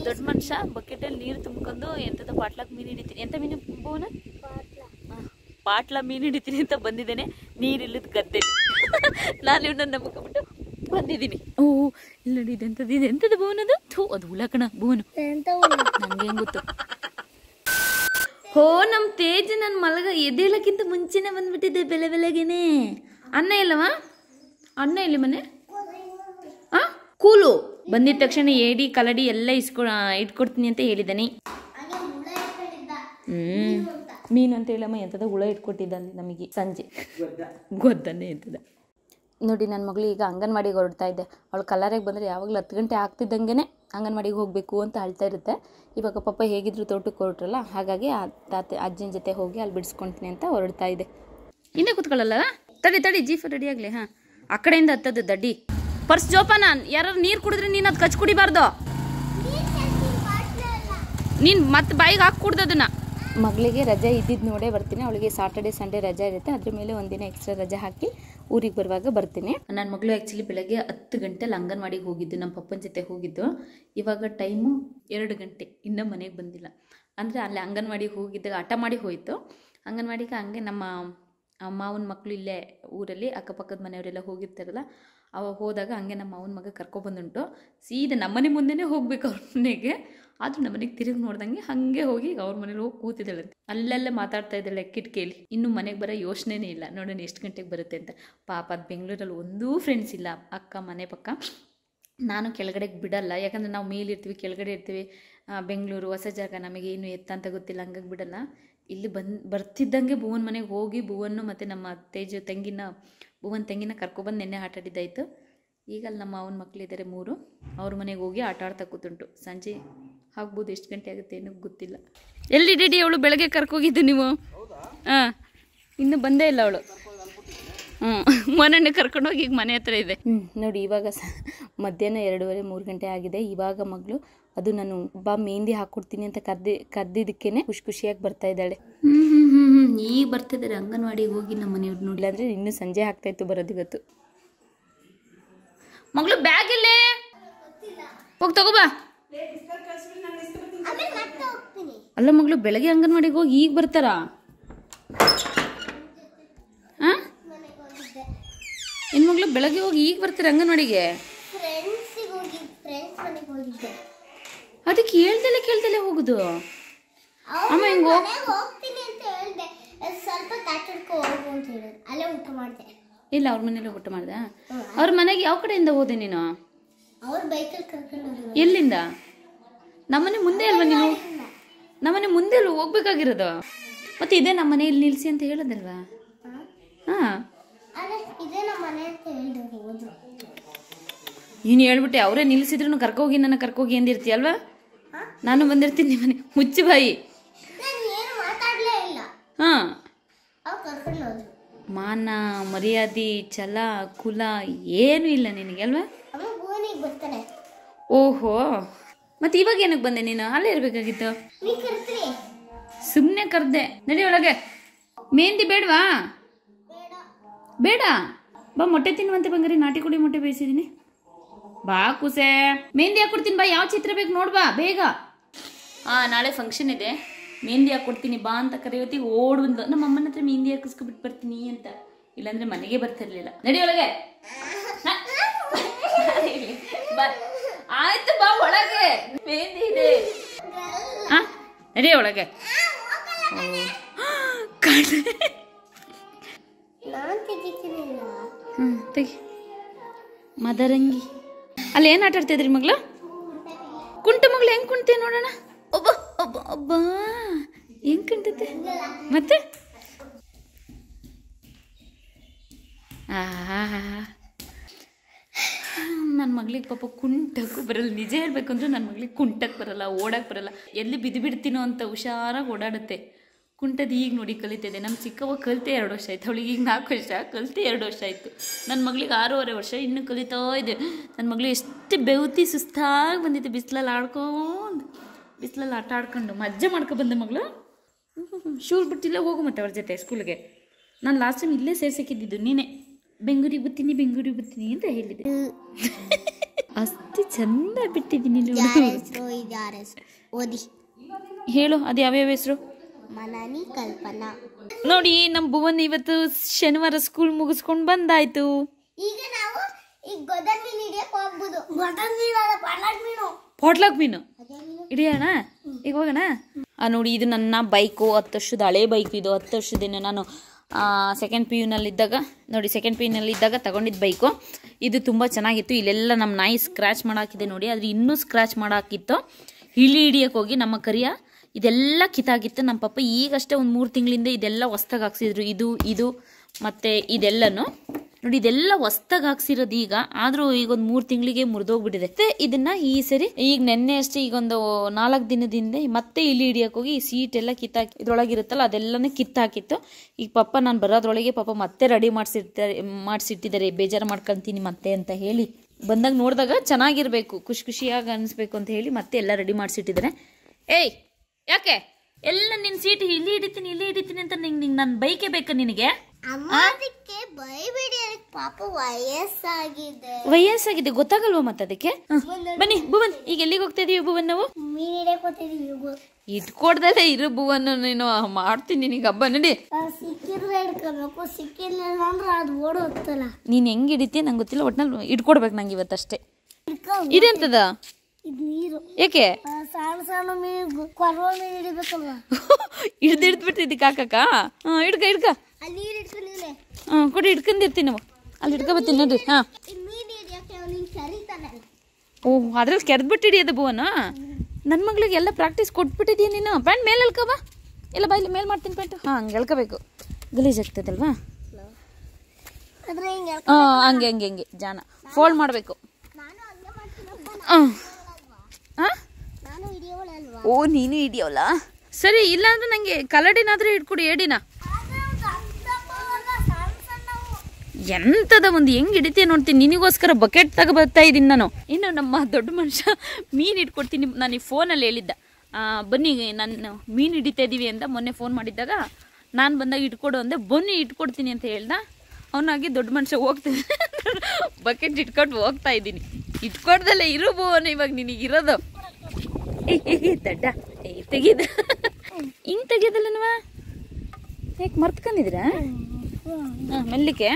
ದೊಡ್ಡ ಮನುಷ್ಯ ಬಕೆಟಲ್ಲಿ ನೀರು ತುಂಬ್ಕೊಂಡು ಎಂಥದ ಬಾಟ್ಲಾಕ್ ಮೀನು ಹಿಡಿತೀನಿ ಎಂತ ಮೀನು ಭುವನ ಆ, ಪಾಟ್ಲ ಮೀನು ಹಿಡಿತೀನಿ ಅಂತ ಬಂದಿದ್ದೇನೆ ನೀರಿಲ್ಲದ ಗದ್ದೆ ನಾನು ಇವನ್ನ ನಂಬ್ಕೊಂಡ್ಬಿಟ್ಟು ಬಂದಿದ್ದೀನಿ ಓ ಇಲ್ಲಿ ನೋಡಿ ಇದೆಂಥದ್ದು ಇದೆ ಎಂಥದ್ದು ಭುವನದು ಥೂ ಅದು ಹುಳ ಕಣ ಭುವನು ನಂಗೆ ಹೆಂಗ್ ಗೊತ್ತು ಹೋ ನಮ್ಮ ತೇಜ್ ನನ್ನ ಮಲಗ ಎದ್ದೇಳಕ್ಕಿಂತ ಮುಂಚೆನೆ ಬಂದ್ಬಿಟ್ಟಿದ್ದೆ ಬೆಲೆ ಬೆಲೆಗೇನೆ ಅನ್ನ ಇಲ್ಲವಾ ಅನ್ನ ಇಲ್ಲಿ ಮನೆ ಆ ಕೂಲು ಬಂದಿದ ತಕ್ಷಣ ಏಡಿ ಕಲಡಿ ಎಲ್ಲ ಇಸ್ಕೊ ಇಟ್ಕೊಡ್ತೀನಿ ಅಂತ ಹೇಳಿದ್ದಾನೆ ಹ್ಮ್ ಮೀನು ಅಂತ ಹೇಳಮ್ಮ ಎಂತದ ಹುಳ ಇಟ್ಕೊಟ್ಟಿದ್ದ ನಮಗೆ ಸಂಜೆ ಗೊದ್ದನ್ನೇ ಎಂತದ ನೋಡಿ ನನ್ನ ಮಗಳು ಈಗ ಅಂಗನವಾಡಿಗೆ ಹೊರಡ್ತಾ ಇದ್ದೆ ಅವಳು ಕಲರಿಗೆ ಬಂದರೆ ಯಾವಾಗಲೂ ಹತ್ತು ಗಂಟೆ ಆಗ್ತಿದ್ದಂಗೆ ಅಂಗನವಾಡಿಗೆ ಹೋಗಬೇಕು ಅಂತ ಅಳ್ತಾ ಇರುತ್ತೆ ಇವಾಗ ಪಪ್ಪ ಹೇಗಿದ್ರು ತೋಟಕ್ಕೆ ಹೊರಟ್ರಲ್ಲ ಹಾಗಾಗಿ ಆ ತಾತೆ ಅಜ್ಜನ ಜೊತೆ ಹೋಗಿ ಅಲ್ಲಿ ಬಿಡಿಸ್ಕೊಳ್ತೀನಿ ಅಂತ ಹೊರಡ್ತಾ ಇದೆ ಹಿಂದೆ ಕೂತ್ಕೊಳ್ಳಲ್ಲ ತಡಿ ತಡಿ ಜೀಫ್ ರೆಡಿ ಆಗಲಿ ಹಾಂ ಆ ಕಡೆಯಿಂದ ಹತ್ತದು ದಡ್ಡಿ ಪರ್ಸ್ ಜೋಪಾನ ಯಾರು ನೀರು ಕುಡಿದ್ರೆ ನೀನು ಅದು ಕಚ್ ಕುಡಿಬಾರ್ದು ನೀನು ಮತ್ತೆ ಬಾಯಿಗೆ ಹಾಕಿ ಕುಡ್ದದನ್ನ ಮಗಳಿಗೆ ರಜೆ ಇದ್ದಿದ್ದು ನೋಡೇ ಬರ್ತೀನಿ ಅವಳಿಗೆ ಸಾಟರ್ಡೆ ಸಂಡೇ ರಜೆ ಇರುತ್ತೆ ಅದ್ರ ಮೇಲೆ ಒಂದಿನ ಎಕ್ಸ್ಟ್ರಾ ರಜೆ ಹಾಕಿ ಊರಿಗೆ ಬರುವಾಗ ಬರ್ತೀನಿ ನನ್ನ ಮಗಳು ಆ್ಯಕ್ಚುಲಿ ಬೆಳಗ್ಗೆ ಹತ್ತು ಗಂಟೆಲಿ ಅಂಗನವಾಡಿಗೆ ಹೋಗಿದ್ದು ನಮ್ಮ ಪಪ್ಪನ ಜೊತೆ ಹೋಗಿದ್ದು ಇವಾಗ ಟೈಮು ಎರಡು ಗಂಟೆ ಇನ್ನೂ ಮನೆಗೆ ಬಂದಿಲ್ಲ ಅಂದರೆ ಅಲ್ಲಿ ಅಂಗನವಾಡಿಗೆ ಹೋಗಿದ್ದಾಗ ಆಟ ಮಾಡಿ ಹೋಯಿತು ಅಂಗನವಾಡಿಗೆ ಹಂಗೆ ನಮ್ಮ ಆ ಮಾವನ ಮಕ್ಕಳು ಇಲ್ಲೇ ಊರಲ್ಲಿ ಅಕ್ಕಪಕ್ಕದ ಮನೆಯವರೆಲ್ಲ ಹೋಗಿರ್ತಾರಲ್ಲ ಅವ ಹೋದಾಗ ಹಂಗೆ ನಮ್ಮ ಮಾವನ ಮಗ ಕರ್ಕೊಬಂದುಂಟು ಸೀದಾ ನಮ್ಮನೆ ಮುಂದೆನೇ ಹೋಗ್ಬೇಕು ಅವ್ರ ಮನೆಗೆ ಆದ್ರೂ ನಮ್ಮನೆಗೆ ತಿರುಗಿ ನೋಡ್ದಂಗೆ ಹಾಗೆ ಹೋಗಿ ಅವ್ರ ಮನೇಲಿ ಹೋಗಿ ಕೂತಿದ್ದಾಳಂತೆ ಅಲ್ಲೆಲ್ಲ ಮಾತಾಡ್ತಾ ಇದ್ದಾಳೆ ಕಿಟಕಿಯಲ್ಲಿ ಇನ್ನು ಮನೆಗೆ ಬರೋ ಯೋಚನೆನೇ ಇಲ್ಲ ನೋಡೋಣ ಎಷ್ಟು ಗಂಟೆಗೆ ಬರುತ್ತೆ ಅಂತ ಪಾಪ ಅದು ಬೆಂಗಳೂರಲ್ಲಿ ಒಂದೂ ಫ್ರೆಂಡ್ಸ್ ಇಲ್ಲ ಅಕ್ಕ ಮನೆ ಪಕ್ಕ ನಾನು ಕೆಳಗಡೆಗೆ ಬಿಡಲ್ಲ ಯಾಕಂದರೆ ನಾವು ಮೇಲಿರ್ತೀವಿ ಕೆಳಗಡೆ ಇರ್ತೀವಿ ಆ, ಬೆಂಗಳೂರು ಹೊಸ ಜಾಗ ನಮಗೆ ಏನು ಎತ್ತ ಅಂತ ಗೊತ್ತಿಲ್ಲ ಹಂಗಾಗಿ ಬಿಡಲ್ಲ ಇಲ್ಲಿ ಬಂದು ಬರ್ತಿದ್ದಂಗೆ ಭುವನ್ ಮನೆಗೆ ಹೋಗಿ ಭುವನ್ನು ಮತ್ತು ನಮ್ಮ ತೇಜು ತಂಗಿನ ಭುವನ್ ತಂಗಿನ ಕರ್ಕೊಬಂದು ನೆನ್ನೆ ಆಟ ಆಡಿದ್ದಾಯಿತು ಈಗ ಅಲ್ಲಿ ನಮ್ಮ ಅವನ ಮಕ್ಕಳಿದ್ದಾರೆ ಮೂರು ಅವ್ರ ಮನೆಗೆ ಹೋಗಿ ಆಟ ಆಡ್ತಾ ಕೂತುಂಟು ಸಂಜೆ ಆಗ್ಬೋದು ಎಷ್ಟು ಗಂಟೆ ಆಗುತ್ತೆ ಏನೂ ಗೊತ್ತಿಲ್ಲ ಎಲ್ಲಿ ಡಿಡಿ ಅವಳು ಬೆಳಗ್ಗೆ ಕರ್ಕೋಗಿದ್ದು ನೀವು ಹಾಂ ಇನ್ನೂ ಬಂದೇ ಇಲ್ಲ ಅವಳು ಹ್ಞೂ ಮೊನ್ನೆ ಕರ್ಕೊಂಡೋಗಿ ಈಗ ಮನೆ ಹತ್ರ ಇದೆ ಹ್ಞೂ ನೋಡಿ ಇವಾಗ ಸ ಮಧ್ಯಾಹ್ನ ಎರಡೂವರೆ ಮೂರು ಗಂಟೆ ಆಗಿದೆ ಇವಾಗ ಮಗಳು ಅದು ನಾನು ಬಾ ಮೆಹಂದಿ ಹಾಕ್ಕೊಡ್ತೀನಿ ಅಂತ ಕರ್ದಿ ಕರ್ದಿದ್ದಕ್ಕೇನೆ ಖುಷಿ ಖುಷಿಯಾಗಿ ಬರ್ತಾ ಇದ್ದಾಳೆ ಹ್ಞೂ ಹ್ಞೂ ಹ್ಞೂ ಹ್ಞೂ ಈಗ ಬರ್ತಿದ್ದಾರೆ ಅಂಗನವಾಡಿಗೆ ಹೋಗಿ ನಮ್ಮ ಮನೆಯವ್ರು ನೋಡಿಲ್ಲ ಅಂದರೆ ಇನ್ನೂ ಸಂಜೆ ಆಗ್ತಾ ಇತ್ತು ಬರೋದು ಇವತ್ತು ಮಗಳು ಬ್ಯಾಗ್ ಇಲ್ಲೇ ಹೋಗಿ ತಗೋಬಾ ಅಲ್ಲ ಮಗಳು ಬೆಳಗ್ಗೆ ಅಂಗನವಾಡಿಗೆ ಹೋಗಿ ಈಗ ಬರ್ತಾರಾ ಹಾಂ ಹೆಣ್ಮಕ್ಳು ಬೆಳಗ್ಗೆ ಹೋಗಿ ಈಗ ಬರ್ತಾರೆ ಅಂಗನವಾಡಿಗೆ ಫ್ರೆಂಡ್ಸಿಗೆ ಹೋಗಿ ಫ್ರೆಂಡ್ಸ್ ಮನೆಗೆ ಹೋಗಿದ್ದೆ ಅದಕ್ಕೆ ಹೇಳ್ದಲೆ ಕೇಳ್ದಲೆ ಹೋಗುದು ಅಮ್ಮ ಹಿಂಗ್ ಹೋಗ್ ಮನೆಗೆ ಹೋಗ್ತೀನಿ ಅಂತ ಹೇಳ್ದೆ ಸ್ವಲ್ಪ ತಾಟಡ್ಕೊ ಹೋಗು ಅಂತ ಹೇಳಿದ್ರು ಅಲ್ಲೇ ಊಟ ಮಾಡಿದೆ ಇಲ್ಲ ಅವ್ರ ಮನೇಲಿ ಊಟ ಮಾಡ್ದ ಅವ್ರ ಮನೆಗೆ ಯಾವ ಕಡೆಯಿಂದ ಹೋದೆ ನೀನು ಅವ್ರ ಬೈಕಲ್ಲಿ ಕರ್ಕೊಂಡು ಹೋದ್ರು ಎಲ್ಲಿಂದ ನಮ್ಮನೆ ಮುಂದೆ ಅಲ್ವಾ ನೀನು ನಮ್ಮನೆ ಮುಂದೆ ಅಲ್ವಾ ಹೋಗ್ಬೇಕಾಗಿರೋದು ಮತ್ತೆ ಇದೇ ನಮ್ಮ ಮನೆಯಲ್ಲಿ ನಿಲ್ಸಿ ಅಂತ ಹೇಳೋದಲ್ವಾ ಹಾ ಅದೇ ಇದೇ ನಮ್ಮ ಮನೆ ಅಂತ ಹೇಳಿದ್ರು ಹೋದ್ರು ನೀನು ಹೇಳ್ಬಿಟ್ಟೆ ಅವರೇ ನಿಲ್ಸಿದ್ರು ಕರ್ಕೋಗಿ ನನ್ನ ಕರ್ಕೋಗಿ ಎಂದಿರ್ತೀಯಲ್ವಾ ನಾನು ಬಂದಿರ್ತೀನಿ ನಿಮ್ಮನೆ ಮುಚ್ಚು ಬಾಯಿ ನಾನು ಏನು ಮಾತಾಡಲೇ ಇಲ್ಲ ಹಾ ಅವ್ರು ಕರ್ಕೊಂಡು ಹೋದ್ರು ಮಾನ ಮರ್ಯಾದೆ ಛಲ ಕುಲ ಏನೂ ಇಲ್ಲ ನಿನಗೆ ಅಲ್ವಾ ಅಮ್ಮ ಭುವನಿಗೆ ಬರ್ತಾರೆ ಓಹೋ ಮತ್ತೆ ಇವಾಗ ಏನಕ್ಕೆ ಬಂದೆ ನೀನು ಅಲ್ಲೇ ಇರಬೇಕಾಗಿತ್ತು ನೀ ಕರ್ತೀರಿ ಸುಮ್ಮನೆ ಕರ್ದೆ ನಡಿ ಒಳಗೆ ಮೆಹಂದಿ ಬೇಡವಾ ಬೇಡ ಬೇಡ ಬಾ ಮೊಟ್ಟೆ ತಿನ್ನುವಂತೆ ಬಂಗಾರಿ ನಾಟಿ ಕುಡಿ ಮೊಟ್ಟೆ ಬೇಯಿಸಿದೀನಿ ಬಾ ಕುಸೆ ಮೆಹಂದಿ ಹಾಕೊಡ್ತೀನಿ ಬಾ ಯಾವ ಚಿತ್ರ ಬೇಕು ನೋಡ್ಬಾ ಬೇಗ ಹಾ ನಾಳೆ ಫಂಕ್ಷನ್ ಇದೆ ಮೆಹಂದಿ ಹಾಕೊಡ್ತೀನಿ ಬಾ ಅಂತ ಕರೆಯೋತಿಗೆ ಓಡ್ ಬಂದು ನಮ್ಮ ಅಮ್ಮನ ಹತ್ರ ಮೆಹಂದಿ ಹಾಕಿಸ್ಕೊಬಿಟ್ಟು ಬರ್ತೀನಿ ಅಂತ ಇಲ್ಲಾಂದ್ರೆ ಮನೆಗೆ ಬರ್ತಿರ್ಲಿಲ್ಲ ನಡಿ ಒಳಗೆ ಹ? ಬಾ ಆಯ್ತು ಬಾ ಒಳಗೆ ಮೆಹಂದಿ ಇದೆ ಹಾ ನಡಿ ಒಳಗೆ ಓ. ಕಳ್ದೆ. ನಾನು ತೆಗಿತೀನಿ ಹ್ಮ್ ತೆಗಿ ಮದರಂಗಿ ಅಲ್ಲಿ ಏನು ಆಟ ಆಡ್ತಿದ್ರಿ ಮಗಳು ಕುಂಟ ಮಗಳು ಹೆಂಗ್ ಕುಂತೆ ನೋಡೋಣ ಒಬ್ಬ ಒಬ್ಬ ಒಬ್ಬ ಹೆಂಗ್ ಕುಂಟತೆ ಮತ್ತೆ ನನ್ನ ಮಗಳಿಗೆ ಪಾಪ ಕುಂಟಕ್ಕೂ ಬರಲ್ಲ ನಿಜ ಹೇಳ್ಬೇಕಂದ್ರೆ ನನ್ನ ಮಗಳಿಗೆ ಕುಂಟಕ್ಕೆ ಬರಲ್ಲ ಓಡಕ್ಕೆ ಬರಲ್ಲ ಎಲ್ಲಿ ಬಿದ್ದು ಬಿಡ್ತೀನೋ ಅಂತ ಹುಷಾರಾಗಿ ಓಡಾಡುತ್ತೆ ಕುಂಟದ ಈಗ ನೋಡಿ ಕಲಿತಿದೆ ನಮ್ಮ ಚಿಕ್ಕವ್ವ ಕಲಿತೆ ಎರಡು ವರ್ಷ ಆಯ್ತು ಅವಳಿಗೆ ಈಗ ನಾಲ್ಕು ವರ್ಷ ಕಲಿತೆ ಎರಡು ವರ್ಷ ಆಯಿತು ನನ್ನ ಮಗಳಿಗೆ ಆರೂವರೆ ವರ್ಷ ಇನ್ನೂ ಕಲಿತಾ ಇದೆ ನನ್ನ ಮಗಳು ಎಷ್ಟು ಬೆವತಿ ಸುಸ್ತಾಗಿ ಬಂದಿದೆ ಬಿಸಿಲಲ್ಲಿ ಆಡ್ಕೊಂಡು ಬಿಸಿಲಲ್ಲಿ ಆಟ ಆಡ್ಕೊಂಡು ಮಜ್ಜೆ ಮಾಡ್ಕೊ ಬಂದೆ ಮಗಳು ಶೂರ್ ಬಿಟ್ಟಿಲ್ಲ ಹೋಗು ಮತ್ತೆ ಅವ್ರ ಜೊತೆ ಸ್ಕೂಲ್ಗೆ ನಾನು ಲಾಸ್ಟ್ ಟೈಮ್ ಇಲ್ಲೇ ಸೇರ್ಸಕ್ಕಿದ್ದಿದ್ದು ನೀನೇ ಬೆಂಗಳೂರಿಗೆ ಬರ್ತೀನಿ ಬೆಂಗಳೂರಿಗೆ ಬರ್ತೀನಿ ಅಂತ ಹೇಳಿದೆ ಅಷ್ಟು ಚಂದ ಬಿಟ್ಟಿದ್ದೀನಿ ಯಾರ ಹೆಸರು ಇದು ಯಾರ ಹೆಸರು ಓದಿ ಹೇಳು ಅದು ಯಾವ್ಯಾವ ಹೆಸರು ಮನಾನಿ ಕಲ್ಪನಾ ನೋಡಿ ನಮ್ಮ ಭುವನ್ ಇವತ್ತು ಶನಿವಾರ ಸ್ಕೂಲ್ ಮುಗಿಸ್ಕೊಂಡು ಬಂದಾಯ್ತು ಈಗ ನಾವು ಈಗ ಗೊದರ್ ಮೀನು ಹಿಡಿಯಕ್ ಹೋಗ್ಬೋದು ಗೊದರ್ ಮೀನು ಅಲ್ಲ ಪರ್ಲಾಟ್ ಮೀನು ಪಾಟ್ಲಾಕ್ ಮೀನು ಅದೇ ಮೀನು ಹಿಡಿಯೋಣ ಈಗ ಹೋಗೋಣ ಆ ನೋಡಿ ಇದು ನನ್ನ ಬೈಕು ಹತ್ತು ವರ್ಷದ ಹಳೆ ಬೈಕ್ ಇದು ಹತ್ತು ವರ್ಷದಿಂದ ನಾನು ಸೆಕೆಂಡ್ ಪಿ ಯುನಲ್ಲಿದ್ದಾಗ ನೋಡಿ ಸೆಕೆಂಡ್ ಪಿ ಯುನಲ್ಲಿದ್ದಾಗ ತಗೊಂಡಿದ್ದ ಬೈಕು ಇದು ತುಂಬ ಚೆನ್ನಾಗಿತ್ತು ಇಲ್ಲೆಲ್ಲ ನಮ್ಮ ನಾಯಿ ಸ್ಕ್ರ್ಯಾಚ್ ಮಾಡಾಕಿದೆ ನೋಡಿ ಆದರೆ ಇನ್ನೂ ಸ್ಕ್ರ್ಯಾಚ್ ಮಾಡಾಕಿತ್ತು ಇಳಿ ಹಿಡಿಯೋಕೆ ಹೋಗಿ ನಮ್ಮ ಕರಿಯ ಇದೆಲ್ಲ ಕಿತ್ತಾಗಿತ್ತು ನಮ್ಮ ಪಪ್ಪ ಈಗಷ್ಟೇ ಒಂದು ಮೂರು ತಿಂಗಳಿಂದ ಇದೆಲ್ಲ ಹೊಸ್ದಾಗಿ ಹಾಕ್ಸಿದ್ರು ಇದು ಇದು ಮತ್ತು ಇದೆಲ್ಲನೂ ನೋಡಿ ಇದೆಲ್ಲ ಹೊಸ್ದಾಗಿ ಹಾಕ್ಸಿರೋದು ಈಗ ಆದ್ರೂ ಈಗ ಒಂದು ಮೂರು ತಿಂಗಳಿಗೆ ಮುರಿದೋಗ್ಬಿಟ್ಟಿದೆ ಮತ್ತೆ ಇದನ್ನ ಈ ಸರಿ ಈಗ ನೆನ್ನೆ ಅಷ್ಟೇ ಈಗ ಒಂದು ನಾಲ್ಕು ದಿನದಿಂದ ಮತ್ತೆ ಇಲ್ಲಿ ಹಿಡಿಯಕ್ಕೆ ಹೋಗಿ ಈ ಸೀಟ್ ಎಲ್ಲ ಕಿತ್ತಾಕಿ ಇದ್ರೊಳಗಿರುತ್ತಲ್ಲ ಅದೆಲ್ಲನೇ ಕಿತ್ತಾಕಿತ್ತು ಈಗ ಪಪ್ಪ ನಾನು ಬರೋದ್ರೊಳಗೆ ಪಾಪ ಮತ್ತೆ ರೆಡಿ ಮಾಡಿಸಿರ್ತಾರೆ ಮಾಡಿಸಿಟ್ಟಿದ್ದಾರೆ ಬೇಜಾರು ಮಾಡ್ಕೊಂತೀನಿ ಮತ್ತೆ ಅಂತ ಹೇಳಿ ಬಂದಾಗ ನೋಡಿದಾಗ ಚೆನ್ನಾಗಿರ್ಬೇಕು ಖುಷಿ ಖುಷಿಯಾಗಿ ಅನಿಸ್ಬೇಕು ಅಂತ ಹೇಳಿ ಮತ್ತೆ ಎಲ್ಲ ರೆಡಿ ಮಾಡಿಸಿಟ್ಟಿದ್ದಾರೆ ಏಯ್ ಯಾಕೆ ಎಲ್ಲ ನಿನ್ನ ಸೀಟ್ ಇಲ್ಲಿ ಹಿಡಿತೀನಿ ಇಲ್ಲಿ ಹಿಡಿತೀನಿ ಅಂತ ನಿಂಗೆ ನಿಂಗೆ ನನ್ನ ಬೈಕೇ ಬೇಕಾ ನಿನಗೆ ಅಮ್ಮ ಅದಕ್ಕೆ ಬೈಬೇಡಿ ಅದಕ್ಕೆ ಪಾಪ ವಯಸ್ಸಾಗಿದೆ ವಯಸ್ಸಾಗಿದೆ ಗೊತ್ತಾಗಲ್ವಾ ಮತ್ತೆ ಅದಕ್ಕೆ ಹ. ಬನ್ನಿ ಭುವನ್ ಈಗ ಎಲ್ಲಿಗೆ ಹೋಗ್ತಾ ಇದೀವಿ ಭುವನ್ ನಾವು ಮೀನ್ ಹಿಡಿಯಕ್ ಹೋಗ್ತಿದೀವಿ ಇಟ್ಕೊಡ್ದಲ್ಲೇ ಇರು ಭುವನ್ ನೀನು ಮಾಡ್ತೀನಿ ನಿನಗೆ ಹಬ್ಬ ನಡಿ ಸಿಕ್ಕಿದ್ರೆ ಹಿಡ್ಕೋಬೇಕು ಸಿಕ್ಕಿರ್ಲಿಲ್ಲ ಅಂದ್ರೆ ಅದು ಓಡೋಗ್ತಲ್ಲ ನೀನು ಹೆಂಗ್ ಹಿಡಿತೀಯ ನಂಗೆ ಗೊತ್ತಿಲ್ಲ ಒಟ್ನಲ್ಲಿ ಇಟ್ಕೊಡ್ಬೇಕು ನಂಗೆ ಇವತ್ತಷ್ಟೇ ಹಿಡ್ಕೊ ಇದೆಂತದ ಇದು ನೀರು ಯಾಕೆ ಆ, ಸಣ್ಣ ಸಣ್ಣ ಮೀನು ಕೊರವ ಮೀನು ಹಿಡಿಬೇಕಲ್ವಾ ಹಿಡ್ದು ಹಿಡ್ದ್ಬಿಟ್ಟು ಇದಕ್ಕೆ ಹಾಕಕ್ಕ ಹಾಂ ಹಿಡ್ಕ ಹಿಡ್ಕ ಅಲ್ಲಿ ನೀರು ಇಟ್ಕೊಂಡಿಲ್ಲ ಹಾಂ ಕೊಡಿ ಹಿಡ್ಕೊಂಡಿರ್ತೀನಿ ನಾವು ಅಲ್ಲಿ ಹಿಡ್ಕೊಬತ್ತೀನಿ ನೋಡ್ರಿ ಹಾಂ ಈ ಮೀನು ಹಿಡಿಯಕ್ಕೆ ಅವ್ನಿಗೆ ಕರೀತಾನೆ ಓ ಅದ್ರಲ್ಲಿ ಕೆರೆದ್ಬಿಟ್ಟು ಹಿಡಿಯೋದು ಭುವನ ನನ್ನ ಮಗಳಿಗೆ ಎಲ್ಲ ಪ್ರಾಕ್ಟೀಸ್ ಕೊಟ್ಬಿಟ್ಟಿದೀಯ ನೀನು ಪ್ಯಾಂಟ್ ಮೇಲೆ ಎಳ್ಕೊ ಬಾ ಇಲ್ಲ ಬಾ ಇಲ್ಲಿ ಮೇಲೆ ಮಾಡ್ತೀನಿ ಪ್ಯಾಂಟು ಹಾಂ ಹಂಗೆ ಎಳ್ಕೋಬೇಕು ಗಲೀಜ್ ಆಗ್ತದಲ್ವಾ ಆದ್ರೆ ಹಿಂಗೆ ಹಾಂ ಹಂಗೆ ಹಂಗೆ ಹಂಗೆ ಜಾನ ಫೋಲ್ಡ್ ಮಾಡಬೇಕು ನಾನು ಹಂಗೆ ಮಾಡ್ತೀನಪ್ಪ ಹಾಂ ಹಾಂ ನಾನು ಹಿಡಿಯೋಳಲ್ವಾ ಓ ನೀನು ಹಿಡಿಯೋಲ್ಲ ಸರಿ ಇಲ್ಲ ಅಂದ್ರೆ ನನಗೆ ಕಲಡಿನಾದ್ರೂ ಇಟ್ಕೊಡಿ ಏಡಿನ ಎಂತದ ಒಂದು ಹೆಂಗ್ ಹಿಡಿತೀಯ ನೋಡ್ತೀನಿ ನಿನಗೋಸ್ಕರ ಬಕೆಟ್ ತಗ ಬರ್ತಾ ಇದ್ದೀನಿ ನಾನು ಇನ್ನು ನಮ್ಮ ದೊಡ್ಡ ಮನುಷ್ಯ ಮೀನು ಇಟ್ಕೊಡ್ತೀನಿ ನಾನು ಈ ಫೋನಲ್ಲಿ ಹೇಳಿದ್ದ ಆ, ಬನ್ನಿ ನಾನು ಮೀನು ಹಿಡಿತಾ ಇದ್ದೀವಿ ಅಂತ ಮೊನ್ನೆ ಫೋನ್ ಮಾಡಿದ್ದಾಗ ನಾನು ಬಂದಾಗ ಇಟ್ಕೊಡು ಅಂದೆ ಬನ್ನಿ ಇಟ್ಕೊಡ್ತೀನಿ ಅಂತ ಹೇಳ್ದ ಅವನಾಗಿ ದೊಡ್ಡ ಮನುಷ್ಯ ಹೋಗ್ತೀನಿ ಬಕೆಟ್ ಇಟ್ಕೊಂಡು ಹೋಗ್ತಾ ಇದ್ದೀನಿ ಇಟ್ಕೊಡ್ದಲ್ಲೇ ಇರು ಬೋನು ಇವಾಗ ನಿನಗಿರೋದು ಏ ಏ, ಏ, ದಡ್ಡ ಏ ತೆಗೀದ ಹಿಂಗ್ ತೆಗಿಯೋದಲ್ಲನವ ಯಾಕೆ ಮರ್ತ್ಕೊಂಡಿದ್ದೀರಾ ಹಾಂ ಮೆಲ್ಲಿಕೆ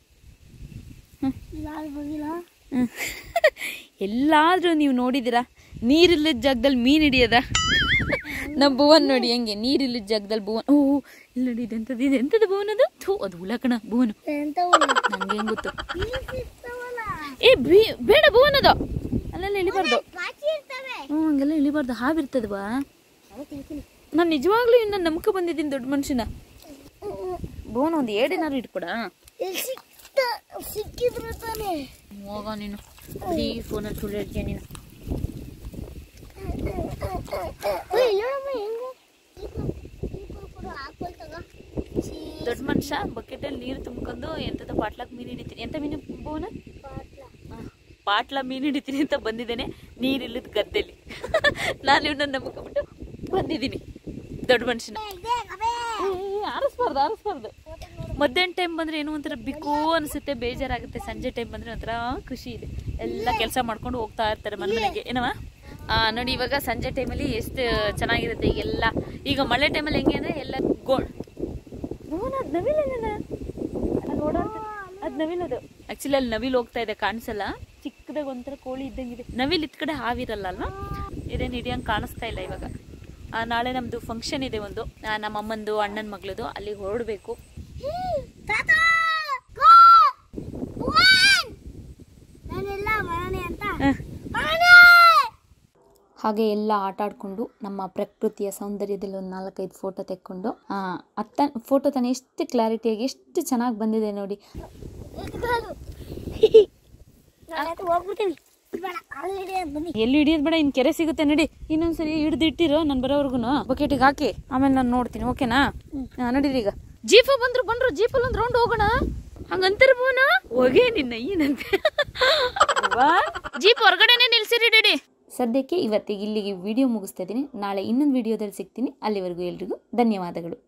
ಹ್ಮ್. ಎಲ್ಲಾದ್ರೂ ನೀವು ನೋಡಿದಿರಾ ನೀರಿಲ್ಲದ ಜಾಗದಲ್ಲಿ ಮೀನ್ ಹಿಡಿಯದ ನಮ್ಮ ಭುವನ್ ನೋಡಿ ಹೆಂಗೆ ನೀರಿಲ್ಲದ ಜಾಗದಲ್ಲಿ ಭುವನ್ ಓ ಇಲ್ಲಿ ನೋಡಿ ಇದೆಂತದ್ದು ಇದೆ ಎಂತದ್ದು ಭುವನ್ ಅದು ಥೂ ಅದು ಹುಳಕಣ ಭುವನ್ ಎಂತ ನಂಗೆ ಹೆಂಗ್ ಗೊತ್ತು ಏ ಬಿ ಬೇಡ ಭುವನ್ ಅದು ಅಲ್ಲೆಲ್ಲ ಇಳಿಬಾರ್ದು ಪಾಚಿ ಇರ್ತವೆ ಹ್ಞೂ ಹಂಗೆಲ್ಲ ಇಳಿಬಾರ್ದು ಹಾವಿರ್ತದವಾ ನಾನು ನಿಜವಾಗ್ಲೂ ಇನ್ನು ನಂಬಿಕೆ ಬಂದಿದ್ದೀನಿ ದೊಡ್ಡ ಮನುಷ್ಯನ ಭುವನ್ ಒಂದು ಏಡೇನಾದ್ರು ಇಟ್ಕೊಡ ಇಲ್ಲಿ ಸಿಕ್ತ ಸಿಕ್ಕಿದ್ರು ತಾನೆ ಹೋಗ ನೀನು ಬರೀ ಫೋನಲ್ಲಿ ಸುಳ್ಳು ಹೇಳ್ತೀಯ ನೀನು ದೊಡ್ಡ ಮನುಷ್ಯ ಬಕೆಟಲ್ಲಿ ನೀರು ತುಂಬ್ಕೊಂಡು ಎಂತದ ಪಾಟ್ಲಾಕ್ ಮೀನು ಹಿಡಿತೀನಿ ಎಂತ ಮೀನು ಭುವನ ಪಾಟ್ಲ ಮೀನು ಹಿಡಿತೀನಿ ಅಂತ ಬಂದಿದ್ದೇನೆ ನೀರಿಲ್ಲದ ಗದ್ದೆಲಿ ನಾನು ಇವನ್ನ ನಂಬ್ಕೊಂಡ್ಬಿಟ್ಟು ಬಂದಿದ್ದೀನಿ ದೊಡ್ಡ ಮನುಷ್ಯನ ಆರಿಸ್ಬಾರ್ದು ಆರಿಸ್ಬಾರ್ದು ಮಧ್ಯಾಹ್ನ ಟೈಮ್ ಬಂದ್ರೆ ಏನೋ ಒಂಥರ ಬಿಕೋ ಅನಿಸುತ್ತೆ ಬೇಜಾರಾಗುತ್ತೆ ಸಂಜೆ ಟೈಮ್ ಬಂದ್ರೆ ಒಂಥರ ಖುಷಿ ಇದೆ ಎಲ್ಲ ಕೆಲಸ ಮಾಡ್ಕೊಂಡು ಹೋಗ್ತಾ ಇರ್ತಾರೆ ಮನೆ ಮನೆಗೆ ಏನವ ಆ, ನೋಡಿ ಇವಾಗ ಸಂಜೆ ಟೈಮಲ್ಲಿ ಎಷ್ಟು ಚೆನ್ನಾಗಿರುತ್ತೆ ಈಗೆಲ್ಲ ಈಗ ಮಳೆ ಟೈಮಲ್ಲಿ ಹೆಂಗೆ ಅಂದ್ರೆ ಎಲ್ಲ ಗೋ ಭುವನ ಅದು ನವಿಲೇನ ಅದು ಓಡಾಡ್ತ ಅದು ನವಿಲದು ಆಕ್ಚುಲಿ ಅಲ್ಲಿ ನವಿಲ್ ಹೋಗ್ತಾ ಇದೆ ಕಾಣಿಸಲ್ಲ ಚಿಕ್ಕದಾಗ ಒಂಥರ ಕೋಳಿ ಇದ್ದಂಗಿದೆ ನವಿಲ್ ಇತ್ ಕಡೆ ಹಾವಿರಲ್ಲ ಅಲ್ವಾ ಇದೇನು ಹಿಡಿಯಂಗೆ ಕಾಣಿಸ್ತಾ ಇಲ್ಲ ಇವಾಗ ಆ, ನಾಳೆ ನಮ್ದು ಫಂಕ್ಷನ್ ಇದೆ ಒಂದು ಆ, ನಮ್ಮ ಅಮ್ಮಂದು ಅಣ್ಣನ ಮಗಳದು ಅಲ್ಲಿಗೆ ಹೊರಡಬೇಕು ನಾನೆಲ್ಲ ಮನೆ ಅಂತ ಹಾಗೆ ಎಲ್ಲ ಆಟ ಆಡ್ಕೊಂಡು ನಮ್ಮ ಪ್ರಕೃತಿಯ ಸೌಂದರ್ಯದಲ್ಲಿ ಒಂದು ನಾಲ್ಕೈದು ಫೋಟೋ ತೆಕ್ಕೊಂಡು ಆ, ಅತ್ತ ಫೋಟೋ ತಾನೇ ಎಷ್ಟು ಕ್ಲಾರಿಟಿಯಾಗಿ ಎಷ್ಟು ಚೆನ್ನಾಗಿ ಬಂದಿದೆ ನೋಡಿ ಹೋಗ್ಬಿಡ್ತೀನಿ ಬೇಡ ಅಲ್ಲಿ ಹಿಡಿಯೋದು ಬನ್ನಿ ಎಲ್ಲಿ ಹಿಡಿಯೋದು ಬೇಡ ಇನ್ ಕೆರೆ ಸಿಗುತ್ತೆ ನಡಿ ಇನ್ನೊಂದ್ಸರಿ ಹಿಡಿದು ಇಟ್ಟಿರೋ ನಾನು ಬರೋವರೆಗೂ ಬಕೆಟಿಗೆ ಹಾಕಿ ಆಮೇಲೆ ನಾನು ನೋಡ್ತೀನಿ ಓಕೆನಾ ಹಾ, ನಡೀರಿ ಈಗ ಜೀಪ ಬಂದ್ರು ಬಂದ್ರು ಜೀಪಲ್ಲಿ ಒಂದು ರೌಂಡ್ ಹೋಗೋಣ ಹಂಗಂತಾರ ಬೋನ ಹೋಗೇ ನಿನ್ನ ಏನಂತೆ ಜೀಪ್ ಹೊರಗಡೆನೆ ನಿಲ್ಸಿರಿ ಡಿಡಿ ಸದ್ಯಕ್ಕೆ ಇವತ್ತಿಗೆ ಇಲ್ಲಿಗೆ ವಿಡಿಯೋ ಮುಗಿಸ್ತಾ ಇದ್ದೀನಿ ನಾಳೆ ಇನ್ನೊಂದು ವಿಡಿಯೋದಲ್ಲಿ ಸಿಗ್ತೀನಿ ಅಲ್ಲಿವರೆಗೂ ಎಲ್ರಿಗೂ ಧನ್ಯವಾದಗಳು